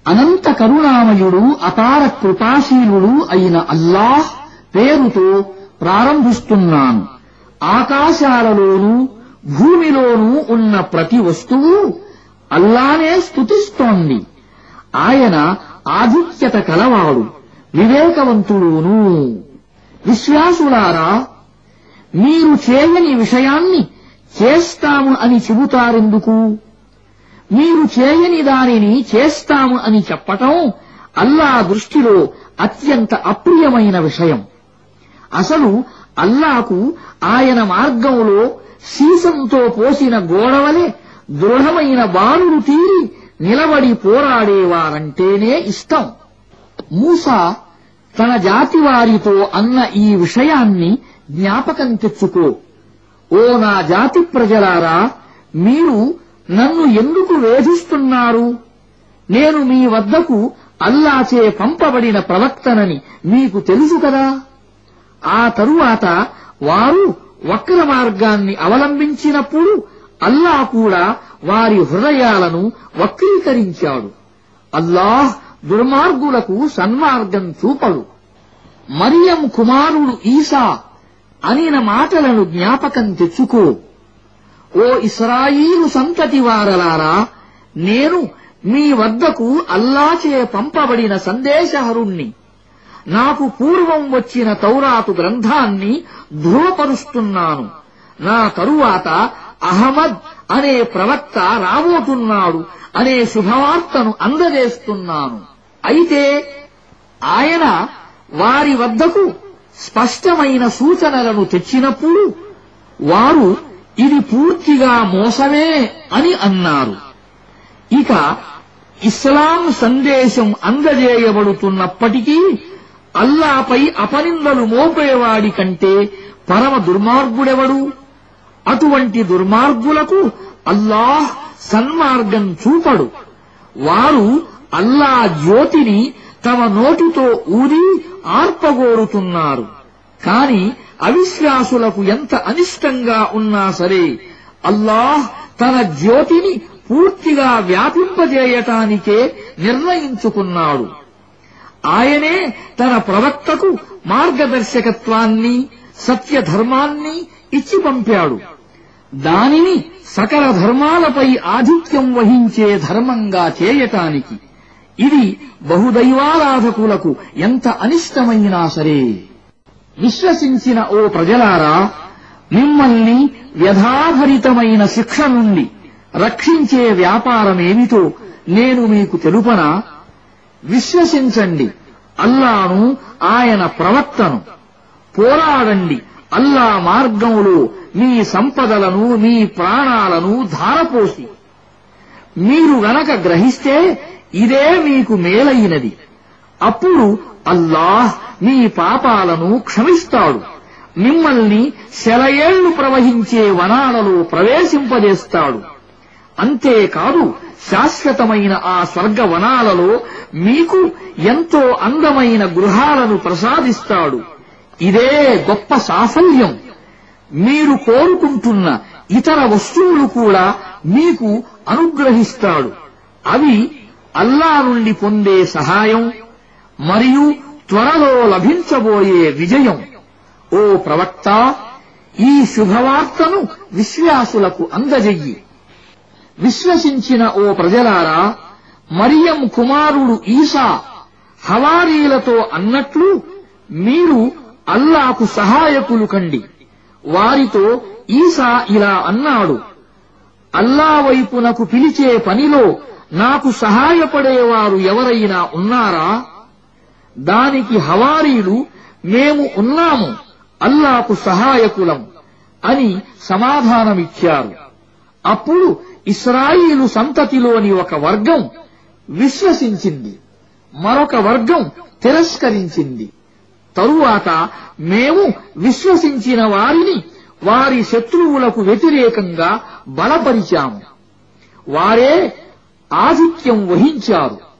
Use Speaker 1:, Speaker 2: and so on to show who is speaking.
Speaker 1: అనంత కరుణామయుడు అపార కృపాశీలుడు అయిన అల్లాహ్ పేరుతో ప్రారంభిస్తున్నాను ఆకాశాలలోనూ భూమిలోనూ ఉన్న ప్రతి వస్తువు అల్లానే స్తుతిస్తోంది ఆయన ఆధిక్యత కలవాడు వివేకవంతుడును విశ్వాసులారా మీరు చేయని విషయాన్ని చేస్తాము అని చెబుతారెందుకు మీరు చేయని దానిని చేస్తాము అని చెప్పటం అల్లా దృష్టిలో అత్యంత అప్రియమైన విషయం అసలు అల్లాకు ఆయన మార్గంలో సీసంతో పోసిన గోడవలే దృఢమైన బారులు తీరి నిలబడి పోరాడేవారంటేనే ఇష్టం మూసా తన జాతి వారితో అన్న ఈ విషయాన్ని జ్ఞాపకం తెచ్చుకో ఓ నా జాతి ప్రజలారా మీరు నన్ను ఎందుకు వేధిస్తున్నారు నేను మీ వద్దకు అల్లాచే పంపబడిన ప్రవక్తనని మీకు తెలుసు కదా ఆ తరువాత వారు వక్ర మార్గాన్ని అవలంబించినప్పుడు అల్లా కూడా వారి హృదయాలను వక్రీకరించాడు అల్లాహ్ దుర్మార్గులకు సన్మార్గం చూపడు మరియం కుమారుడు ఈసా అనిన మాటలను జ్ఞాపకం తెచ్చుకో ఓ ఇస్రాయీలు సంతతి వారలారా నేను మీ వద్దకు అల్లాచే పంపబడిన సందేశహరుణ్ణి నాకు పూర్వం వచ్చిన తౌరాతు గ్రంథాన్ని ధృవపరుస్తున్నాను నా తరువాత అహమద్ అనే ప్రవక్త రాబోతున్నాడు అనే శుభవార్తను అందజేస్తున్నాను అయితే ఆయన వారి వద్దకు స్పష్టమైన సూచనలను తెచ్చినప్పుడు వారు ఇది పూర్తిగా మోసమే అని అన్నారు ఇక ఇస్లాం సందేశం అందజేయబడుతున్నప్పటికీ అల్లాపై అపనిందలు మోపేవాడి కంటే పరమ దుర్మార్గుడెవడు అటువంటి దుర్మార్గులకు అల్లాహ్ సన్మార్గం చూపడు వారు అల్లా జ్యోతిని తమ నోటితో ఊది ఆర్పగోరుతున్నారు కాని అవిశ్వాసులకు ఎంత అనిష్టంగా ఉన్నా సరే అల్లాహ్ తన జ్యోతిని పూర్తిగా వ్యాపింపజేయటానికే నిర్ణయించుకున్నాడు ఆయనే తన ప్రవక్తకు మార్గదర్శకత్వాన్ని సత్యధర్మాన్ని ఇచ్చి పంపాడు దానిని సకల ధర్మాలపై ఆధిక్యం వహించే ధర్మంగా చేయటానికి ఇది బహుదైవారాధకులకు ఎంత అనిష్టమైనా సరే విశ్వసించిన ఓ ప్రజలారా మిమ్మల్ని వ్యధాభరితమైన శిక్ష నుండి రక్షించే వ్యాపారమేమిటో నేను మీకు తెలుపనా విశ్వసించండి అల్లాను ఆయన ప్రవక్తను పోరాడండి అల్లా మార్గంలో మీ సంపదలను మీ ప్రాణాలను ధారపోసి మీరు గనక గ్రహిస్తే ఇదే మీకు మేలైనది అప్పుడు అల్లాహ్ మీ పాపాలను క్షమిస్తాడు మిమ్మల్ని శలయేళ్లు ప్రవహించే వనాలలో ప్రవేశింపజేస్తాడు అంతేకాదు శాశ్వతమైన ఆ స్వర్గ వనాలలో మీకు ఎంతో అందమైన గృహాలను ప్రసాదిస్తాడు ఇదే గొప్ప సాఫల్యం మీరు కోరుకుంటున్న ఇతర వస్తువులు కూడా మీకు అనుగ్రహిస్తాడు అవి అల్లా నుండి పొందే సహాయం మరియు త్వరలో లభించబోయే విజయం ఓ ప్రవక్త ఈ శుభవార్తను విశ్వాసులకు అందజెయ్యి విశ్వసించిన ఓ ప్రజలారా మరియం కుమారుడు ఈసా హవారీలతో అన్నట్లు మీరు అల్లాకు సహాయకులు కండి వారితో ఈసా ఇలా అన్నాడు అల్లా వైపునకు పిలిచే పనిలో నాకు సహాయపడేవారు ఎవరైనా ఉన్నారా దానికి హవారీలు మేము ఉన్నాము అల్లాకు సహాయకులం అని సమాధానమిచ్చారు అప్పుడు ఇస్రాయిలు సంతతిలోని ఒక వర్గం విశ్వసించింది మరొక వర్గం తిరస్కరించింది తరువాత మేము విశ్వసించిన వారిని వారి శత్రువులకు వ్యతిరేకంగా బలపరిచాము వారే ఆధిక్యం వహించారు